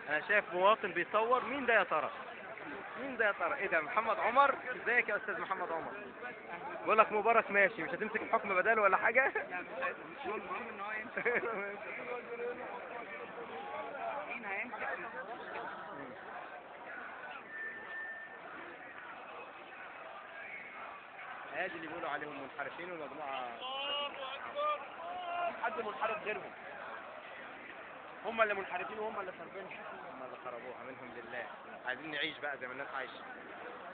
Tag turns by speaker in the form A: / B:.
A: انا شايف مواطن بيصور مين ده يا ترى مين ده يا ترى ايه ده محمد عمر ازيك يا استاذ محمد عمر بقول لك مبارك ماشي مش هتمسك الحكم بداله ولا حاجه
B: مش هو المهم ان هو يمسك مين هيمسك
A: ادي اللي بيقولوا عليهم منحرفين والمجموعه حد منحرف غيرهم هم اللي منحرفين وهم اللي خاربينها هم اللي خربوها منهم لله عايزين نعيش بقى زي ما الناس عايشه